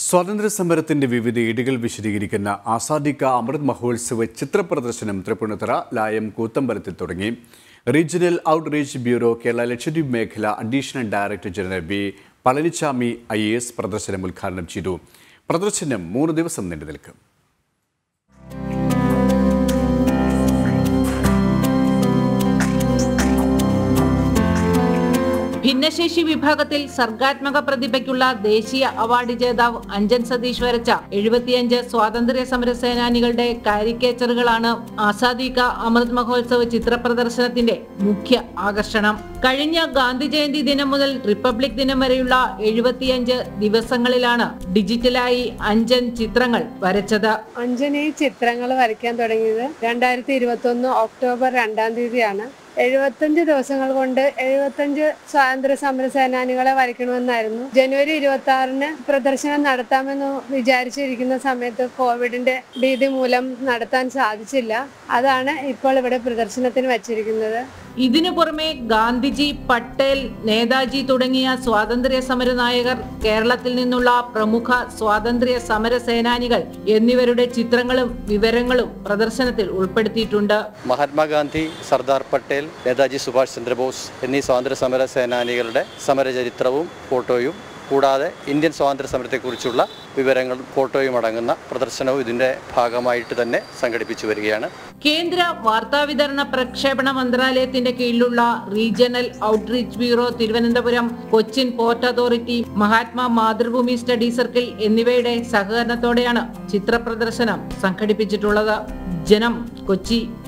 സ്വാതന്ത്ര്യ സമരത്തിന്റെ വിവിധ ഏടുകൾ വിശദീകരിക്കുന്ന ആസാദിക്ക അമൃത് മഹോത്സവ് ചിത്ര പ്രദർശനം തൃപ്പൂണിത്തുറ ലായം കൂത്തമ്പലത്തിൽ തുടങ്ങി regional outreach bureau Kerala Lakshadweep മേഖല additional director general B Palanisamy I S പ്രദർശനം ഉദ്ഘാടനം ചെയ്തു പ്രദർശനം മൂന്ന് ദിവസം നീണ്ടു നിൽക്കും ഭിന്നശേഷി വിഭാഗത്തിൽ സർഗാത്മക പ്രതിഭയ്ക്കുള്ള ദേശീയ അവാർഡ് ജേതാവ് അഞ്ജൻ സതീഷ് വരച്ച എഴുപത്തിയഞ്ച് സ്വാതന്ത്ര്യ സമര സേനാനികളുടെ കാരിക്കേച്ചറുകളാണ് ആസാദി കാ അമൃത് മഹോത്സവ് ചിത്ര പ്രദർശനത്തിന്റെ മുഖ്യ ആകർഷണം കഴിഞ്ഞ ഗാന്ധി ജയന്തി ദിനം മുതൽ റിപ്പബ്ലിക് ദിനം വരെയുള്ള എഴുപത്തിയഞ്ച് ദിവസങ്ങളിലാണ് ഡിജിറ്റലായി അഞ്ജൻ ചിത്രങ്ങൾ വരച്ചത് അഞ്ജനി ചിത്രങ്ങൾ വരയ്ക്കാൻ തുടങ്ങിയത് രണ്ടായിരത്തി ഇരുപത്തി ഒന്ന് ഒക്ടോബർ രണ്ടാം തീയതിയാണ് എഴുപത്തഞ്ച് ദിവസങ്ങൾ കൊണ്ട് എഴുപത്തഞ്ച് സ്വാതന്ത്ര്യ സമര സേനാനികളെ വരയ്ക്കണമെന്നായിരുന്നു ജനുവരി ഇരുപത്തി ആറിന് പ്രദർശനം നടത്താമെന്ന് വിചാരിച്ചിരിക്കുന്ന സമയത്ത് കോവിഡിന്റെ ഭീതി മൂലം നടത്താൻ സാധിച്ചില്ല അതാണ് ഇപ്പോൾ ഇവിടെ പ്രദർശനത്തിന് വച്ചിരിക്കുന്നത് ഇതിനു പുറമെ ഗാന്ധിജി പട്ടേൽ നേതാജി തുടങ്ങിയ സ്വാതന്ത്ര്യ സമര നായകർ കേരളത്തിൽ നിന്നുള്ള പ്രമുഖ സ്വാതന്ത്ര്യ സമര സേനാനികൾ എന്നിവരുടെ ചിത്രങ്ങളും വിവരങ്ങളും പ്രദർശനത്തിൽ ഉൾപ്പെടുത്തിയിട്ടുണ്ട് മഹാത്മാഗാന്ധി സർദാർ പട്ടേൽ നേതാജി സുഭാഷ് ചന്ദ്രബോസ് എന്നീ സ്വാതന്ത്ര്യ സമര സേനാനികളുടെ സമരചരിത്രവും ഫോട്ടോയും കൂടാതെ ഇന്ത്യൻ സ്വാതന്ത്ര്യ സമരത്തെക്കുറിച്ചുള്ള വിവരങ്ങളും ഫോട്ടോയും അടങ്ങുന്ന പ്രദർശനവും ഇതിൻ്റെ ഭാഗമായിട്ട് തന്നെ സംഘടിപ്പിച്ചു വരികയാണ് കേന്ദ്ര വാർത്താവിതരണ പ്രക്ഷേപണ മന്ത്രാലയത്തിന്റെ കീഴിലുള്ള regional outreach bureau Thiruvananthapuram Cochin port authority Mahatma Mathrubhumi study circle എന്നിവയുടെ സഹകരണത്തോടെയാണ് ചിത്ര പ്രദർശനം സംഘടിപ്പിച്ചിട്ടുള്ളത് ജനം കൊച്ചി